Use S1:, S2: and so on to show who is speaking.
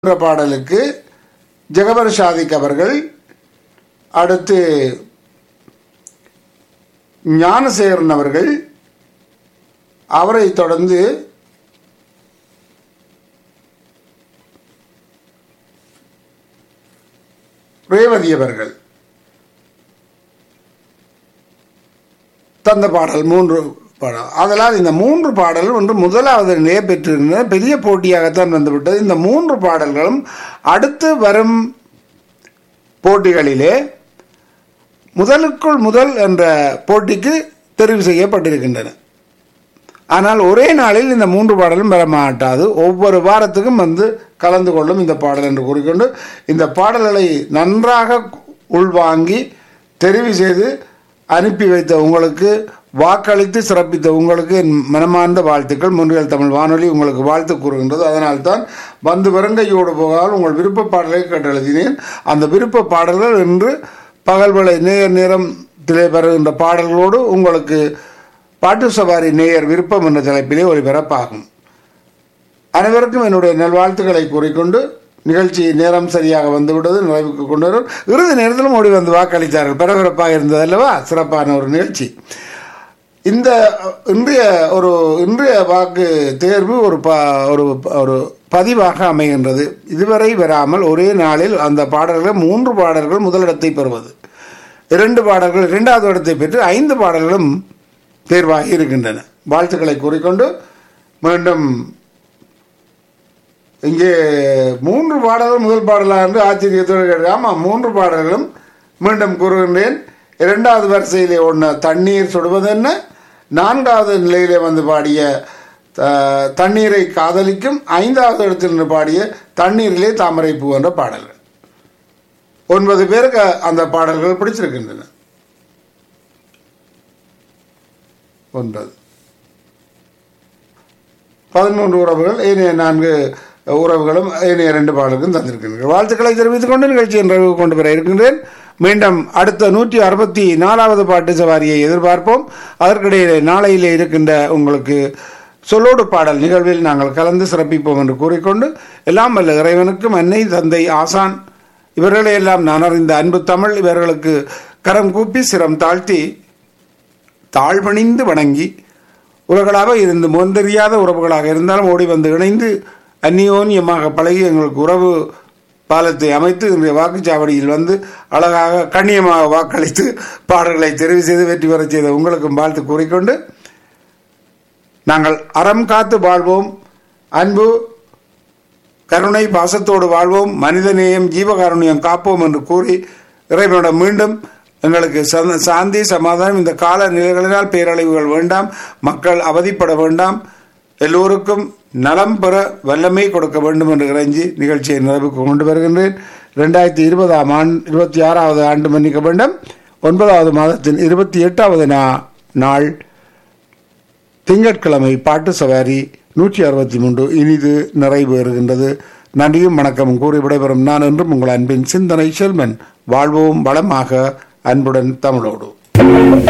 S1: என்ற பாடலுக்கு ஜெகபர் ஷாதிக் அவர்கள் அடுத்து ஞானசேகரன் அவர்கள் அவரை தொடர்ந்து ரேவதி அவர்கள் தந்த பாடல் மூன்று பாடல் அதனால் இந்த மூன்று பாடலும் ஒன்று முதலாவது நிலையை பெற்றிருந்த பெரிய போட்டியாகத்தான் வந்துவிட்டது இந்த மூன்று பாடல்களும் அடுத்து வரும் போட்டிகளிலே முதலுக்குள் முதல் என்ற போட்டிக்கு தெரிவு செய்யப்பட்டிருக்கின்றன ஆனால் ஒரே நாளில் இந்த மூன்று பாடலும் பெற மாட்டாது ஒவ்வொரு வாரத்துக்கும் வந்து கலந்து கொள்ளும் இந்த பாடல் என்று கூறிக்கொண்டு இந்த பாடல்களை நன்றாக உள்வாங்கி தெரிவு செய்து அனுப்பி வைத்த உங்களுக்கு வாக்களித்து சிறப்பித்த உங்களுக்கு என் மனமார்ந்த வாழ்த்துக்கள் முன்றியல் தமிழ் வானொலி உங்களுக்கு வாழ்த்து கூறுகின்றது அதனால்தான் வந்து வெறுங்கையோடு போகாமல் உங்கள் விருப்ப பாடலை கேட்டு எழுதினேன் அந்த விருப்ப பாடல்கள் இன்று பகல்வேளை நேர் நேரத்திலே வருகின்ற பாடல்களோடு உங்களுக்கு பாட்டு சவாரி நேயர் விருப்பம் என்ற தலைப்பிலே ஒளிபரப்பாகும் அனைவருக்கும் என்னுடைய நல்வாழ்த்துக்களை கூறிக்கொண்டு நிகழ்ச்சி நேரம் சரியாக வந்துவிட்டது நிறைவுக்கு கொண்டு வரும் இறுதி நேரத்திலும் ஓடி வந்து வாக்களித்தார்கள் பரபரப்பாக இருந்தது அல்லவா சிறப்பான ஒரு நிகழ்ச்சி இந்த இன்றைய ஒரு இன்றைய வாக்கு தேர்வு ஒரு ப ஒரு ஒரு பதிவாக அமைகின்றது இதுவரை வராமல் ஒரே நாளில் அந்த பாடல்கள் மூன்று பாடல்கள் முதலிடத்தை பெறுவது இரண்டு பாடல்கள் இரண்டாவது இடத்தை பெற்று ஐந்து பாடல்களும் தேர்வாகி இருக்கின்றன வாழ்த்துக்களை கூறிக்கொண்டு மீண்டும் இங்கே மூன்று பாடல்கள் முதல் பாடலாக என்று ஆச்சரியத்தோடு கேட்க ஆமாம் மூன்று பாடல்களும் மீண்டும் கூறுகின்றேன் இரண்டாவது வரிசையிலே ஒன்று தண்ணீர் சுடுவது என்ன நான்காவது நிலையிலே வந்து பாடிய த- தண்ணீரை காதலிக்கும் ஐந்தாவது இடத்தில் நின்று பாடிய தண்ணீரிலே தாமரை பூ என்ற பாடல்கள் ஒன்பது பேருக்கு அந்த பாடல்கள் பிடிச்சிருக்கின்றன ஒன்பது பதிமூன்று உறவுகள் ஏனைய நான்கு உறவுகளும் ஏனைய இரண்டு பாடல்களும் தந்திருக்கின்றனர் வாழ்த்துக்களை தெரிவித்துக் கொண்டு நிகழ்ச்சியை நிறைவு கொண்டு வர இருக்கின்றேன் மீண்டும் அடுத்த நூற்றி அறுபத்தி நாலாவது பாட்டு சவாரியை எதிர்பார்ப்போம் அதற்கிடையிலே நாளையிலே இருக்கின்ற உங்களுக்கு சொல்லோடு பாடல் நிகழ்வில் நாங்கள் கலந்து சிறப்பிப்போம் என்று கூறிக்கொண்டு எல்லாம் வல்ல இறைவனுக்கும் அன்னை தந்தை ஆசான் இவர்களை எல்லாம் நான் அறிந்த அன்பு தமிழ் இவர்களுக்கு கரம் கூப்பி சிரம் தாழ்த்தி தாழ்வணிந்து வணங்கி உலகளாக இருந்து முந்தறியாத உறவுகளாக இருந்தாலும் ஓடி வந்து இணைந்து அந்நியோன்யமாக பழகி எங்களுக்கு உறவு பாலத்தை அமைத்து இன்றைய வாக்குச்சாவடியில் வந்து அழகாக கண்ணியமாக வாக்களித்து பாடல்களை தெரிவு செய்து வெற்றி பெறச் செய்த உங்களுக்கும் வாழ்த்து கூறிக்கொண்டு நாங்கள் அறம் காத்து வாழ்வோம் அன்பு கருணை பாசத்தோடு வாழ்வோம் மனிதநேயம் ஜீவகாருண்யம் காப்போம் என்று கூறி இறைவனிடம் மீண்டும் எங்களுக்கு சந்த- சாந்தி சமாதானம் இந்த கால நிலைகளினால் பேரழிவுகள் வேண்டாம் மக்கள் அவதிப்பட வேண்டாம் எல்லோருக்கும் நலம் பெற வல்லமை கொடுக்க வேண்டும் என்று இறைஞ்சி நிகழ்ச்சியை நிறைவுக்கு கொண்டு வருகின்றேன் ரெண்டாயிரத்தி இருபதாம் ஆண்டு இருபத்தி ஆறாவது ஆண்டு மன்னிக்க வேண்டும் ஒன்பதாவது மாதத்தின் இருபத்தி எட்டாவது நா- நாள் திங்கட்கிழமை பாட்டு சவாரி நூற்றி அறுபத்தி மூன்று இனிது நிறைவேறுகின்றது நன்றியும் வணக்கமும் கூறி விடைபெறும் நான் என்றும் உங்கள் அன்பின் சிந்தனை செல்வன் வாழ்வோம் வளமாக அன்புடன் தமிழோடு